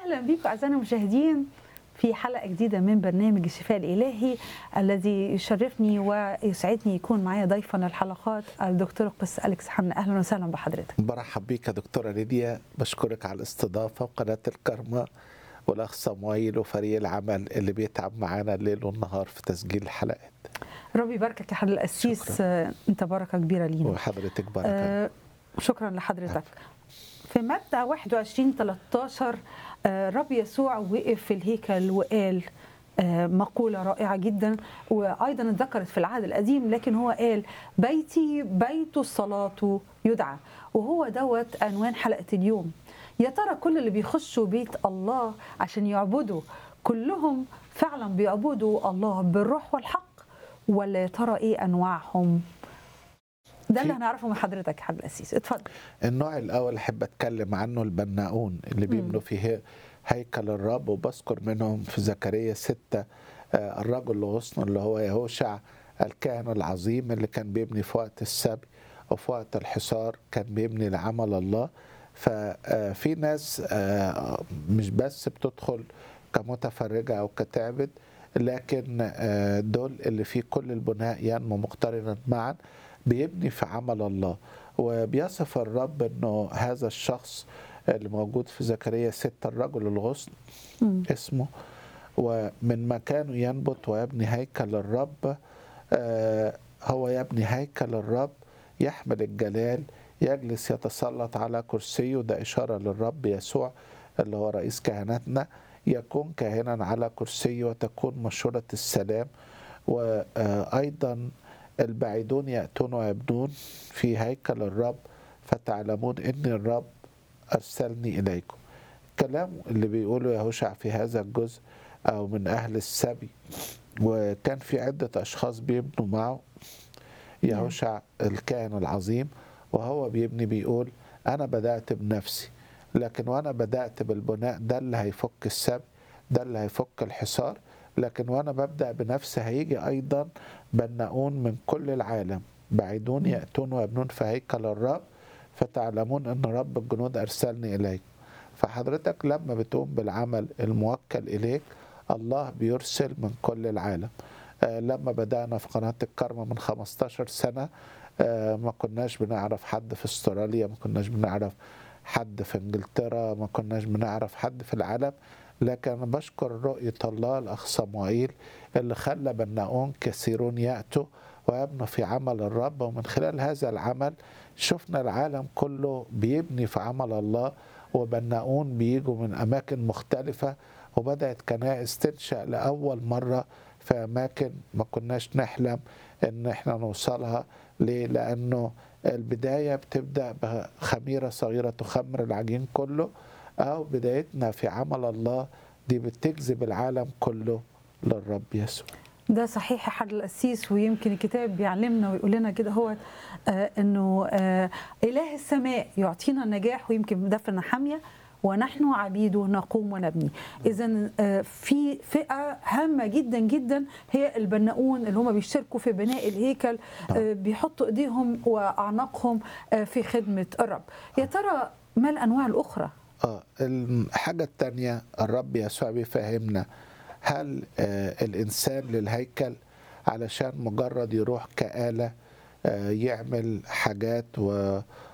اهلا بيكم اعزائنا المشاهدين في حلقه جديده من برنامج الشفاء الالهي الذي يشرفني ويسعدني يكون معايا ضيفا الحلقات الدكتور قس اليكس حنا اهلا وسهلا بحضرتك برحب بيك يا دكتوره ليديا بشكرك على الاستضافه وقناه الكرمه والاخ صمويل وفريق العمل اللي بيتعب معانا الليل والنهار في تسجيل الحلقات ربي يباركك يا حضره القسيس آه، انت بركه كبيره لينا وحضرتك بركه آه شكرا لحضرتك في متى 21 13 آه رب يسوع وقف في الهيكل وقال آه مقولة رائعة جدا وأيضا اتذكرت في العهد القديم لكن هو قال بيتي بيت الصلاة يدعى وهو دوت عنوان حلقة اليوم يا ترى كل اللي بيخشوا بيت الله عشان يعبدوا كلهم فعلا بيعبدوا الله بالروح والحق ولا يا ترى ايه انواعهم ده اللي في- هنعرفه من حضرتك يا حاج القسيس اتفضل النوع الاول احب اتكلم عنه البناؤون اللي بيبنوا فيه هيكل الرب وبذكر منهم في زكريا ستة آه، الرجل الغصن اللي هو يهوشع الكاهن العظيم اللي كان بيبني في وقت السبي وفي وقت الحصار كان بيبني لعمل الله ففي ناس آه، مش بس بتدخل كمتفرجة أو كتعبد لكن آه، دول اللي فيه كل البناء ينمو مقترنا معا بيبني في عمل الله وبيصف الرب انه هذا الشخص اللي موجود في زكريا ستة الرجل الغصن اسمه ومن مكانه ينبت ويبني هيكل الرب آه، هو يبني هيكل الرب يحمل الجلال يجلس يتسلط على كرسيه ده إشارة للرب يسوع اللي هو رئيس كهنتنا يكون كاهنا على كرسيه وتكون مشورة السلام وأيضا البعيدون يأتون ويبنون في هيكل الرب فتعلمون إني الرب أرسلني إليكم كلام اللي بيقوله يهوشع في هذا الجزء أو من أهل السبي وكان في عدة أشخاص بيبنوا معه يهوشع الكاهن العظيم وهو بيبني بيقول أنا بدأت بنفسي لكن وأنا بدأت بالبناء ده اللي هيفك السبي ده اللي هيفك الحصار لكن وأنا ببدأ بنفسي هيجي أيضا بناؤون من كل العالم بعيدون يأتون ويبنون في هيكل الرب فتعلمون أن رب الجنود أرسلني إليكم فحضرتك لما بتقوم بالعمل الموكل إليك الله بيرسل من كل العالم آه، لما بدأنا في قناة الكرمة من 15 سنة آه، ما كناش بنعرف حد في استراليا ما كناش بنعرف حد في انجلترا ما كناش بنعرف حد في العالم لكن أنا بشكر رؤية الله الأخ صموئيل اللي خلى بناؤون كثيرون يأتوا ويبنوا في عمل الرب ومن خلال هذا العمل شفنا العالم كله بيبني في عمل الله وبناؤون بيجوا من أماكن مختلفة وبدأت كنائس تنشأ لأول مرة في أماكن ما كناش نحلم إن إحنا نوصلها ليه؟ لأنه البداية بتبدأ بخميرة صغيرة تخمر العجين كله أو بدايتنا في عمل الله دي بتجذب العالم كله للرب يسوع ده صحيح يا حاج القسيس ويمكن الكتاب بيعلمنا ويقول لنا كده هو آه انه آه اله السماء يعطينا النجاح ويمكن ده في نحاميه ونحن عبيده نقوم ونبني اذا آه في فئه هامه جدا جدا هي البناؤون اللي هم بيشتركوا في بناء الهيكل آه بيحطوا ايديهم واعناقهم آه في خدمه الرب يا ترى ما الانواع الاخرى اه الحاجة التانية الرب يسوع بيفهمنا هل آه الإنسان للهيكل علشان مجرد يروح كآلة آه يعمل حاجات و